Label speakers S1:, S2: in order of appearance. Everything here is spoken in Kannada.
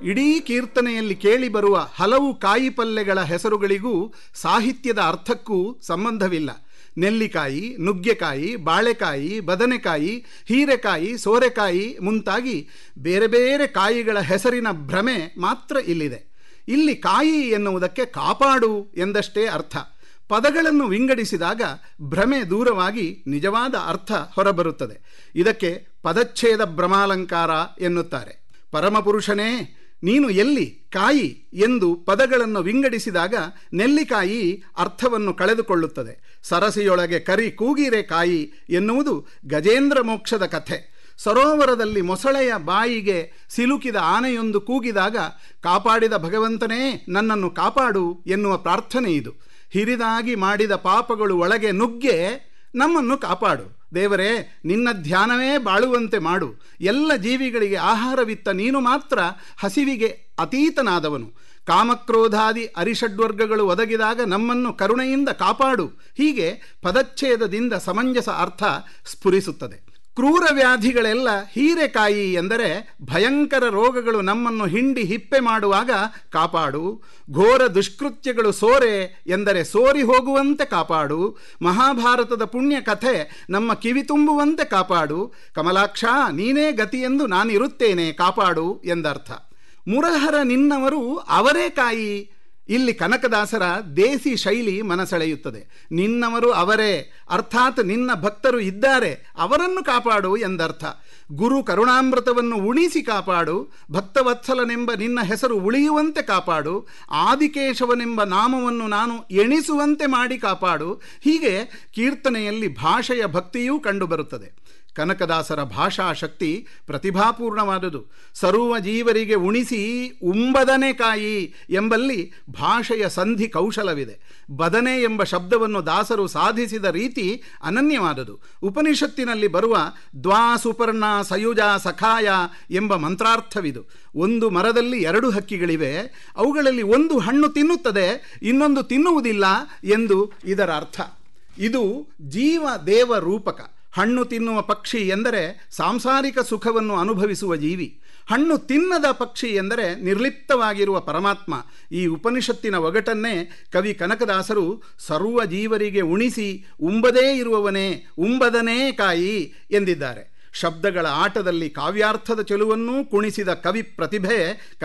S1: ಇಡೀ ಕೀರ್ತನೆಯಲ್ಲಿ ಕೇಳಿಬರುವ ಹಲವು ಕಾಯಿ ಪಲ್ಯಗಳ ಹೆಸರುಗಳಿಗೂ ಸಾಹಿತ್ಯದ ಅರ್ಥಕ್ಕೂ ಸಂಬಂಧವಿಲ್ಲ ನೆಲ್ಲಿಕಾಯಿ ನುಗ್ಗೆಕಾಯಿ ಬಾಳೆಕಾಯಿ ಬದನೆಕಾಯಿ ಹೀರೆಕಾಯಿ ಸೋರೆಕಾಯಿ ಮುಂತಾಗಿ ಬೇರೆ ಬೇರೆ ಕಾಯಿಗಳ ಹೆಸರಿನ ಭ್ರಮೆ ಮಾತ್ರ ಇಲ್ಲಿದೆ ಇಲ್ಲಿ ಕಾಯಿ ಎನ್ನುವುದಕ್ಕೆ ಕಾಪಾಡು ಎಂದಷ್ಟೇ ಅರ್ಥ ಪದಗಳನ್ನು ವಿಂಗಡಿಸಿದಾಗ ಭ್ರಮೆ ದೂರವಾಗಿ ನಿಜವಾದ ಅರ್ಥ ಹೊರಬರುತ್ತದೆ ಇದಕ್ಕೆ ಪದಚ್ಛೇದ ಭ್ರಮಾಲಂಕಾರ ಎನ್ನುತ್ತಾರೆ ಪರಮಪುರುಷನೇ ನೀನು ಎಲ್ಲಿ ಕಾಯಿ ಎಂದು ಪದಗಳನ್ನು ವಿಂಗಡಿಸಿದಾಗ ನೆಲ್ಲಿಕಾಯಿ ಅರ್ಥವನ್ನು ಕಳೆದುಕೊಳ್ಳುತ್ತದೆ ಸರಸಿಯೊಳಗೆ ಕರಿ ಕೂಗಿರೆ ಕಾಯಿ ಎನ್ನುವುದು ಗಜೇಂದ್ರ ಮೋಕ್ಷದ ಕಥೆ ಸರೋವರದಲ್ಲಿ ಮೊಸಳೆಯ ಬಾಯಿಗೆ ಸಿಲುಕಿದ ಆನೆಯೊಂದು ಕೂಗಿದಾಗ ಕಾಪಾಡಿದ ಭಗವಂತನೇ ನನ್ನನ್ನು ಕಾಪಾಡು ಎನ್ನುವ ಪ್ರಾರ್ಥನೆ ಇದು ಹಿರಿದಾಗಿ ಮಾಡಿದ ಪಾಪಗಳು ಒಳಗೆ ನುಗ್ಗೆ ನಮ್ಮನ್ನು ಕಾಪಾಡು ದೇವರೇ ನಿನ್ನ ಧ್ಯಾನವೇ ಬಾಳುವಂತೆ ಮಾಡು ಎಲ್ಲ ಜೀವಿಗಳಿಗೆ ಆಹಾರವಿತ್ತ ನೀನು ಮಾತ್ರ ಹಸಿವಿಗೆ ಅತೀತನಾದವನು ಕಾಮಕ್ರೋಧಾದಿ ಅರಿಷಡ್ವರ್ಗಗಳು ಒದಗಿದಾಗ ನಮ್ಮನ್ನು ಕರುಣೆಯಿಂದ ಕಾಪಾಡು ಹೀಗೆ ಪದಚ್ಛೇದದಿಂದ ಸಮಂಜಸ ಅರ್ಥ ಸ್ಫುರಿಸುತ್ತದೆ ಕ್ರೂರ ವ್ಯಾಧಿಗಳೆಲ್ಲ ಹೀರೆಕಾಯಿ ಎಂದರೆ ಭಯಂಕರ ರೋಗಗಳು ನಮ್ಮನ್ನು ಹಿಂಡಿ ಹಿಪ್ಪೆ ಮಾಡುವಾಗ ಕಾಪಾಡು ಘೋರ ದುಷ್ಕೃತ್ಯಗಳು ಸೋರೆ ಎಂದರೆ ಸೋರಿ ಹೋಗುವಂತೆ ಕಾಪಾಡು ಮಹಾಭಾರತದ ಪುಣ್ಯ ಕಥೆ ನಮ್ಮ ಕಿವಿ ತುಂಬುವಂತೆ ಕಾಪಾಡು ಕಮಲಾಕ್ಷ ನೀನೇ ಗತಿಯೆಂದು ನಾನಿರುತ್ತೇನೆ ಕಾಪಾಡು ಎಂದರ್ಥ ಮುರಹರ ನಿನ್ನವರು ಅವರೇ ಕಾಯಿ ಇಲ್ಲಿ ಕನಕದಾಸರ ದೇಸಿ ಶೈಲಿ ಮನಸೆಳೆಯುತ್ತದೆ ನಿನ್ನವರು ಅವರೇ ಅರ್ಥಾತ್ ನಿನ್ನ ಭಕ್ತರು ಇದ್ದಾರೆ ಅವರನ್ನು ಕಾಪಾಡು ಎಂದರ್ಥ ಗುರು ಕರುಣಾಮೃತವನ್ನು ಉಣಿಸಿ ಕಾಪಾಡು ಭಕ್ತವತ್ಸಲನೆಂಬ ನಿನ್ನ ಹೆಸರು ಉಳಿಯುವಂತೆ ಕಾಪಾಡು ಆದಿಕೇಶವನೆಂಬ ನಾಮವನ್ನು ನಾನು ಎಣಿಸುವಂತೆ ಮಾಡಿ ಕಾಪಾಡು ಹೀಗೆ ಕೀರ್ತನೆಯಲ್ಲಿ ಭಾಷೆಯ ಭಕ್ತಿಯೂ ಕಂಡುಬರುತ್ತದೆ ಕನಕದಾಸರ ಭಾಷಾ ಶಕ್ತಿ ಪ್ರತಿಭಾಪೂರ್ಣವಾದುದು ಸರ್ವ ಜೀವರಿಗೆ ಉಣಿಸಿ ಉಂಬದನೆ ಕಾಯಿ ಎಂಬಲ್ಲಿ ಭಾಷೆಯ ಸಂಧಿ ಕೌಶಲವಿದೆ ಬದನೆ ಎಂಬ ಶಬ್ದವನ್ನು ದಾಸರು ಸಾಧಿಸಿದ ರೀತಿ ಅನನ್ಯವಾದುದು ಉಪನಿಷತ್ತಿನಲ್ಲಿ ಬರುವ ದ್ವಾ ಸುಪರ್ಣ ಸಯುಜ ಸಖಾಯ ಎಂಬ ಮಂತ್ರಾರ್ಥವಿದು ಒಂದು ಮರದಲ್ಲಿ ಎರಡು ಹಕ್ಕಿಗಳಿವೆ ಅವುಗಳಲ್ಲಿ ಒಂದು ಹಣ್ಣು ತಿನ್ನುತ್ತದೆ ಇನ್ನೊಂದು ತಿನ್ನುವುದಿಲ್ಲ ಎಂದು ಇದರ ಅರ್ಥ ಇದು ಜೀವ ದೇವ ರೂಪಕ ಹಣ್ಣು ತಿನ್ನುವ ಪಕ್ಷಿ ಎಂದರೆ ಸಾಂಸಾರಿಕ ಸುಖವನ್ನು ಅನುಭವಿಸುವ ಜೀವಿ ಹಣ್ಣು ತಿನ್ನದ ಪಕ್ಷಿ ಎಂದರೆ ನಿರ್ಲಿಪ್ತವಾಗಿರುವ ಪರಮಾತ್ಮ ಈ ಉಪನಿಷತ್ತಿನ ಒಗಟನ್ನೇ ಕವಿ ಕನಕದಾಸರು ಸರ್ವ ಜೀವರಿಗೆ ಉಣಿಸಿ ಉಂಬದೇ ಇರುವವನೇ ಉಂಬದನೇ ಕಾಯಿ ಎಂದಿದ್ದಾರೆ ಶಬ್ದಗಳ ಆಟದಲ್ಲಿ ಕಾವ್ಯಾರ್ಥದ ಚೆಲುವನ್ನೂ ಕುಣಿಸಿದ ಕವಿ ಪ್ರತಿಭೆ